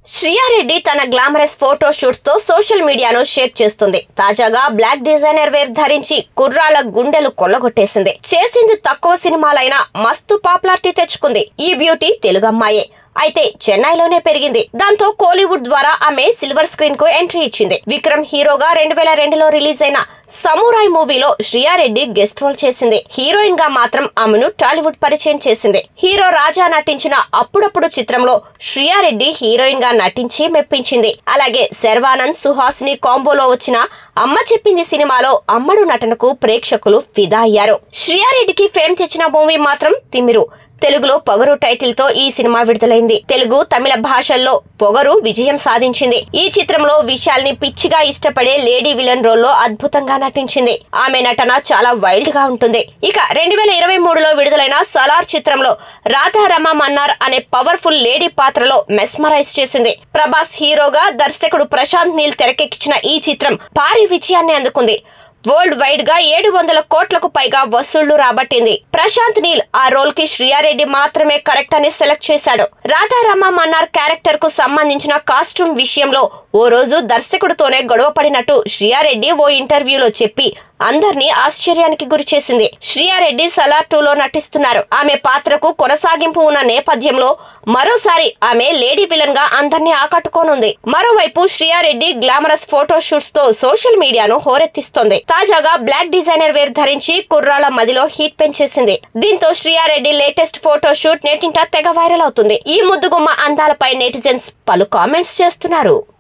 శ్రియారెడ్డి తన glamorous photo shoots తో social మీడియాను షేర్ చేస్తుంది తాజాగా బ్లాక్ డిజైనర్ వేర్ ధరించి కుర్రాళ్ళ గుండెలు కొల్లగొట్టేసింది చేసింది తక్కువ సినిమాలైనా మస్తు పాపులారిటీ తెచ్చుకుంది ఈ బ్యూటీ తెలుగు అమ్మాయే అయితే చెన్నైలోనే పెరిగింది దాంతో కోలీవుడ్ ద్వారా ఆమె సిల్వర్ స్క్రీన్ కు ఎంట్రీ ఇచ్చింది విక్రమ్ హీరోగా రెండు వేల రెండులో రిలీజ్ అయిన సమురాయ్ మూవీలో శ్రియారెడ్డి గెస్ట్ రోల్ చేసింది హీరోయిన్ గా మాత్రం ఆమెను టాలీవుడ్ పరిచయం చేసింది హీరో రాజా నటించిన అప్పుడప్పుడు చిత్రంలో శ్రియారెడ్డి హీరోయిన్ గా నటించి మెప్పించింది అలాగే శర్వానంద్ సుహాసిని కాంబోలో వచ్చిన అమ్మ చెప్పింది సినిమాలో అమ్మడు నటనకు ప్రేక్షకులు ఫిదా అయ్యారు శ్రియారెడ్డికి ఫేమ్ తెచ్చిన మూవీ మాత్రం తిమిరు తెలుగులో పొగరు టైటిల్ తో ఈ సినిమా విడుదలైంది తెలుగు తమిళ భాషల్లో పొగరు విజయం సాధించింది ఈ చిత్రంలో విశాల్ని పిచ్చిగా ఇష్టపడే లేడీ విలన్ రోల్లో అద్భుతంగా నటించింది ఆమె నటన చాలా వైల్డ్ గా ఉంటుంది ఇక రెండు వేల ఇరవై మూడులో విడుదలైన సలార్ చిత్రంలో రాధారమ మన్నార్ అనే పవర్ఫుల్ లేడీ పాత్రలో మెస్మరైజ్ చేసింది ప్రభాస్ హీరోగా దర్శకుడు ప్రశాంత్ నీల్ తెరకెక్కించిన ఈ చిత్రం భారీ విజయాన్ని అందుకుంది వరల్డ్ వైడ్ గా ఏడు వందల కోట్లకు పైగా వసూళ్లు రాబట్టింది ప్రశాంత్ నీల్ ఆ రోల్ కి శ్రియారెడ్డి మాత్రమే కరెక్ట్ అని సెలెక్ట్ చేశాడు రాధారామ మన్నార్ క్యారెక్టర్ కు సంబంధించిన కాస్ట్యూమ్ విషయంలో ఓ రోజు దర్శకుడితోనే గొడవ పడినట్టు శ్రియారెడ్డి ఓ ఇంటర్వ్యూలో చెప్పి అందర్నీ ఆశ్చర్యానికి గురి చేసింది శ్రియారెడ్డి సలార్ టూలో నటిస్తున్నారు ఆమె పాత్రకు కొనసాగింపు ఉన్న నేపథ్యంలో మరోసారి ఆమె లేడీ విలన్ గా అందర్నీ ఆకట్టుకోనుంది మరోవైపు శ్రియారెడ్డి గ్లామరస్ ఫోటో షూట్స్ తో సోషల్ మీడియాను హోరెత్తిస్తోంది తాజాగా బ్లాక్ డిజైనర్ వేర్ ధరించి కుర్రాళ్ల మదిలో హీట్ పెంచేసింది దీంతో శ్రియారెడ్డి లేటెస్ట్ ఫోటో షూట్ నెటింట తెగ వైరల్ అవుతుంది ఈ ముద్దుగుమ్మ అందాలపై నెటిజన్స్ పలు కామెంట్స్ చేస్తున్నారు